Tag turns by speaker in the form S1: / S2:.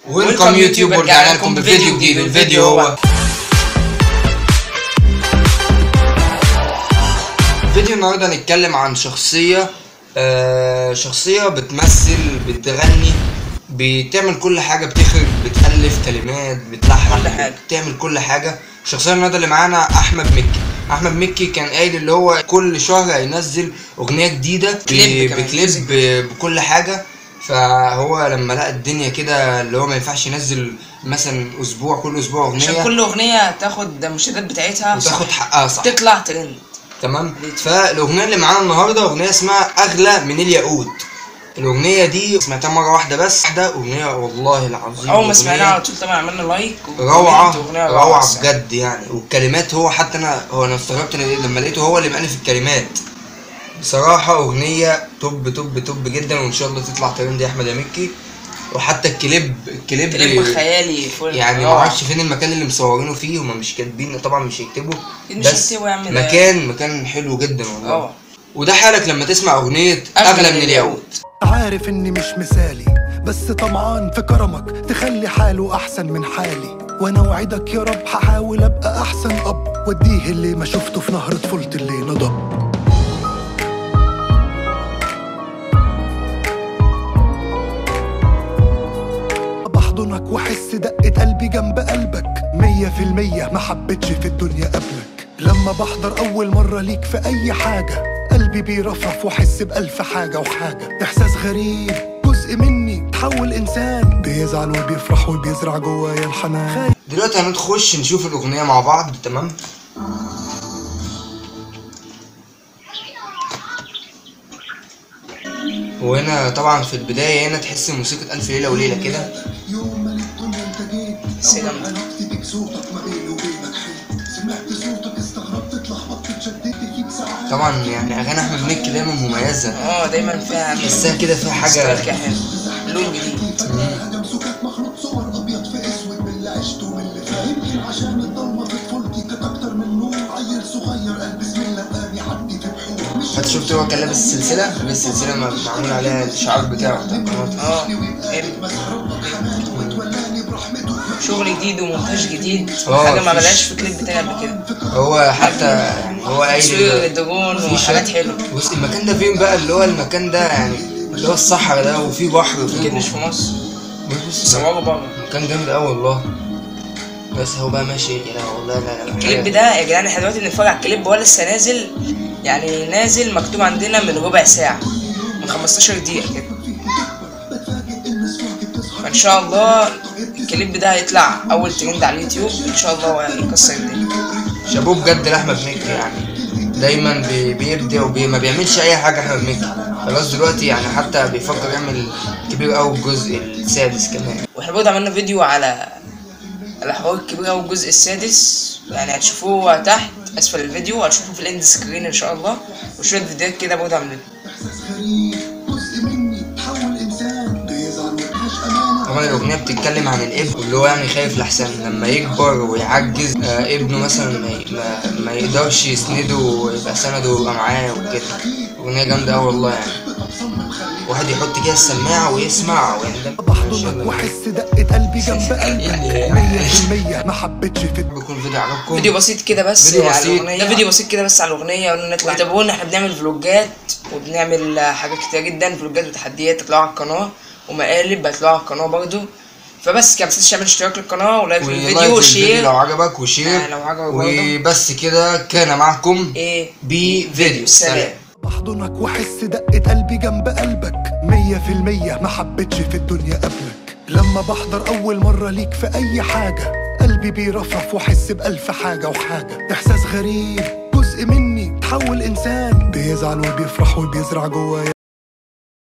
S1: ويلكم يوتيوب ورجعنا لكم بفيديو جديد الفيديو هو فيديو النهارده هنتكلم عن شخصية آه شخصية بتمثل بتغني بتعمل كل حاجة بتخرج بتألف كلمات بتلحن
S2: كل حاجة.
S1: بتعمل كل حاجة الشخصية النهارده اللي معانا أحمد مكي أحمد مكي كان قايل اللي هو كل شهر هينزل أغنية جديدة ب-
S2: كليب كمان.
S1: بكليب ب- بكل حاجة فهو لما لقى الدنيا كده اللي هو ما ينفعش ينزل مثلا اسبوع كل اسبوع اغنيه
S2: عشان كل اغنيه تاخد المشاهدات بتاعتها
S1: وتاخد حقها صح
S2: تطلع ترند
S1: تمام فالاغنيه اللي معانا النهارده اغنيه اسمها اغلى من الياقوت الاغنيه دي سمعتها مره واحده بس واحده اغنيه والله العظيم
S2: اول ما
S1: أغنية
S2: سمعناها على طول طبعا عملنا لايك
S1: روعه
S2: وكومنت وأغنية
S1: روعه
S2: الصراحة.
S1: بجد يعني والكلمات هو حتى انا هو انا استغربت إن- لما لقيته هو اللي مؤلف الكلمات بصراحه اغنيه توب توب توب جدا وان شاء الله تطلع ترند يا احمد يا مكي وحتى الكليب الكليب
S2: كليب خيالي فل
S1: يعني ما
S2: روعة.
S1: اعرفش فين المكان اللي مصورينه فيه هما مش كاتبين طبعا مش هيكتبوا
S2: أكيد مش
S1: بس
S2: هيكتبوا يا عم ده.
S1: مكان مكان حلو جدا والله
S2: اه
S1: وده حالك لما تسمع اغنيه اغلى من الياقوت
S3: عارف اني مش مثالي بس طمعان في كرمك تخلي حاله احسن من حالي وانا اوعدك يا رب هحاول ابقى احسن اب واديه اللي ما شفته في نهر طفولتي اللي نضب بحضنك واحس دقة قلبي جنب قلبك مية في المية ما حبيتش في الدنيا قبلك لما بحضر أول مرة ليك في أي حاجة قلبي بيرفرف واحس بألف حاجة وحاجة إحساس غريب جزء مني تحول إنسان بيزعل وبيفرح وبيزرع جوايا الحنان
S1: دلوقتي هنخش نشوف الاغنيه مع بعض تمام وهنا طبعا في البدايه هنا تحس موسيقى الف ليله وليله كده
S3: يوم ما الدنيا انت جيت
S2: سلام.
S3: أول ما عرفت بيك صوتك ما بيني وبينك حيط سمعت صوتك استغربت اتلخبطت اتشددت فيك ساعات
S1: طبعا يعني اغاني احمد مكي دايما مميزه
S2: اه دايما فيها
S1: تحسها كده فيها حاجه
S2: ستايل كده حلو لون جديد
S3: هجم سكات مخلوط صور ابيض في اسود من اللي عشته ومن اللي فات يمكن عشان الضلمه في طفولتي كانت اكتر من نور عيل صغير قلب بسم الله وقام يعدي في بحور مش
S1: انت شفت هو كان لابس السلسله لابس السلسله م- معمول عليها الشعار بتاعه بتاع القناه
S2: اه حلو
S3: بس ربك حنان وتولاني برحمته
S2: شغل جديد ومونتاج جديد
S1: اه،
S2: حاجه ما
S1: مفيش-
S2: بلاش في كليب تاني قبل كده
S1: هو حتى يعني هو
S2: تصوير
S1: قايل
S2: الدرون
S1: في
S2: وحاجات
S1: شوية-
S2: حلوه
S1: بص المكان ده فين بقى اللي هو المكان ده يعني اللي هو الصحراء ده وفي بحر
S2: اكيد
S1: وفي
S2: مش في مصر
S1: بص
S2: صوروا بره
S1: مكان جامد قوي والله بس هو بقى ماشي يا لا والله لا لا
S2: الكليب ده يا جدعان احنا دلوقتي بنتفرج على الكليب هو لسه نازل يعني نازل مكتوب عندنا من ربع ساعة من 15 دقيقة كده فان شاء الله الكليب ده هيطلع اول ترند على اليوتيوب ان شاء الله وهيكسر الدنيا
S1: شابوه بجد لاحمد مكي يعني دايما بي- بيبدع وما بيعملش اي حاجه احمد مكي خلاص دلوقتي يعني حتى بيفكر يعمل كبير قوي الجزء السادس كمان
S2: واحنا برضه عملنا فيديو على على حوار الكبير أوي الجزء السادس يعني هتشوفوه تحت اسفل الفيديو هتشوفوه في الاند سكرين ان شاء الله وشوية فيديوهات كده برضه عاملين
S3: احساس غريب جزء مني تحول انسان بيزعل وملهاش امانه
S1: طبعا الاغنيه بتتكلم عن الابن اللي هو يعني خايف لحسن لما يكبر ويعجز آه ابنه مثلا ما, ي- ما, ما يقدرش يسنده ويبقى سنده ويبقى معاه وكده اغنيه جامده قوي والله يعني واحد يحط كده السماعه ويسمع ويندم
S3: بحضنك واحس دقة قلبي جنب قلبك مية في المية ما حبيتش في
S1: بيكون فيديو عجبكم
S2: فيديو بسيط كده بس
S1: فيديو
S2: على
S1: بسيط.
S2: الأغنية ده فيديو بسيط كده بس على الأغنية قلنا نطلع تابعونا احنا بنعمل فلوجات وبنعمل حاجات كتير جدا فلوجات وتحديات هتلاقوها على القناة ومقالب هتلاقوها على القناة برضو فبس كده متنساش تعمل اشتراك للقناة ولايك
S1: ولايك
S2: للفيديو
S1: الفيديو
S2: وشير
S1: لو عجبك وشير
S2: آه، لو عجبك برضه.
S1: وبس كده كان معكم
S2: ايه
S1: بفيديو
S2: سلام
S1: سلام
S3: بحضنك واحس دقة قلبي جنب قلبك مية في المية ما حبيتش في الدنيا قبلك لما بحضر أول مرة ليك في أي حاجة قلبي بيرفرف واحس بألف حاجة وحاجة إحساس غريب جزء مني تحول إنسان بيزعل وبيفرح وبيزرع جوايا